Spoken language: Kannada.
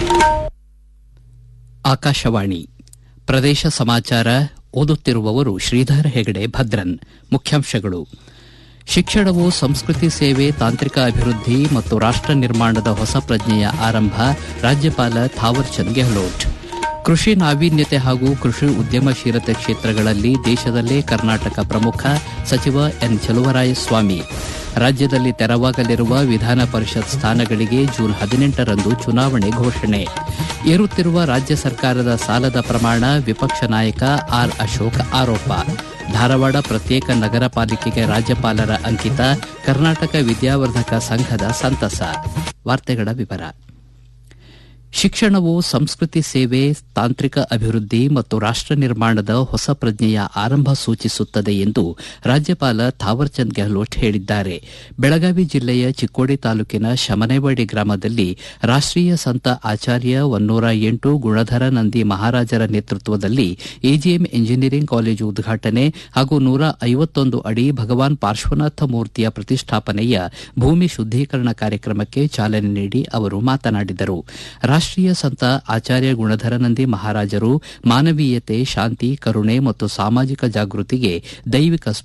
ಆಕಾಶವಾಣಿ ಪ್ರದೇಶ ಸಮಾಚಾರ ಓದುತ್ತಿರುವವರು ಶ್ರೀಧರ ಹೆಗಡೆ ಭದ್ರನ್ ಮುಖ್ಯಾಂಶಗಳು ಶಿಕ್ಷಣವು ಸಂಸ್ಕೃತಿ ಸೇವೆ ತಾಂತ್ರಿಕ ಅಭಿವೃದ್ಧಿ ಮತ್ತು ರಾಷ್ಟ ನಿರ್ಮಾಣದ ಹೊಸ ಪ್ರಜ್ಞೆಯ ಆರಂಭ ರಾಜ್ಯಪಾಲ ಥಾವರ್ಚಂದ್ ಗೆಹ್ಲೋಟ್ ಕೃಷಿ ನಾವೀನ್ಯತೆ ಹಾಗೂ ಕೃಷಿ ಉದ್ಯಮಶೀಲತೆ ಕ್ಷೇತ್ರಗಳಲ್ಲಿ ದೇಶದಲ್ಲೇ ಕರ್ನಾಟಕ ಪ್ರಮುಖ ಸಚಿವ ಎನ್ ಚಲುವರಾಯಸ್ವಾಮಿ ರಾಜ್ಯದಲ್ಲಿ ತೆರವಾಗಲಿರುವ ವಿಧಾನ ಪರಿಷತ್ ಸ್ಥಾನಗಳಿಗೆ ಜೂನ್ ಹದಿನೆಂಟರಂದು ಚುನಾವಣೆ ಘೋಷಣೆ ಏರುತ್ತಿರುವ ರಾಜ್ಯ ಸರ್ಕಾರದ ಸಾಲದ ಪ್ರಮಾಣ ವಿಪಕ್ಷ ನಾಯಕ ಆರ್ ಅಶೋಕ್ ಆರೋಪ ಧಾರವಾಡ ಪ್ರತ್ಯೇಕ ನಗರ ಪಾಲಿಕೆಗೆ ರಾಜ್ಯಪಾಲರ ಅಂಕಿತ ಕರ್ನಾಟಕ ವಿದ್ಯಾವರ್ಧಕ ಸಂಘದ ಸಂತಸ ವಾರ್ತೆಗಳ ವಿವರ ಶಿಕ್ಷಣವು ಸಂಸ್ಕೃತಿ ಸೇವೆ ತಾಂತ್ರಿಕ ಅಭಿವೃದ್ಧಿ ಮತ್ತು ರಾಷ್ಟ ನಿರ್ಮಾಣದ ಹೊಸ ಪ್ರಜ್ಞೆಯ ಆರಂಭ ಸೂಚಿಸುತ್ತದೆ ಎಂದು ರಾಜ್ಯಪಾಲ ಥಾವರ್ಚಂದ್ ಗೆಹ್ಲೋಟ್ ಹೇಳಿದ್ದಾರೆ ಬೆಳಗಾವಿ ಜಿಲ್ಲೆಯ ಚಿಕ್ಕೋಡಿ ತಾಲೂಕಿನ ಶಮನೇವಾಡಿ ಗ್ರಾಮದಲ್ಲಿ ರಾಷ್ಟೀಯ ಸಂತ ಆಚಾರ್ಯ ಒನ್ನೂರ ಎಂಟು ಗುಣಧರ ನಂದಿ ಮಹಾರಾಜರ ನೇತೃತ್ವದಲ್ಲಿ ಎಜಿಎಂ ಇಂಜಿನಿಯರಿಂಗ್ ಕಾಲೇಜು ಉದ್ಘಾಟನೆ ಹಾಗೂ ನೂರ ಐವತ್ತೊಂದು ಅಡಿ ಭಗವಾನ್ ಪಾರ್ಶ್ವನಾಥ ಮೂರ್ತಿಯ ಪ್ರತಿಷ್ಠಾಪನೆಯ ಭೂಮಿ ಶುದ್ದೀಕರಣ ಕಾರ್ಯಕ್ರಮಕ್ಕೆ ಚಾಲನೆ ನೀಡಿ ಅವರು ಮಾತನಾಡಿದರು ರಾಷ್ಟೀಯ ಸಂತ ಆಚಾರ್ಯ ಗುಣಧರನಂದಿ ಮಹಾರಾಜರು ಮಾನವೀಯತೆ ಶಾಂತಿ ಕರುಣೆ ಮತ್ತು ಸಾಮಾಜಿಕ ಜಾಗೃತಿಗೆ ದೈವಿಕ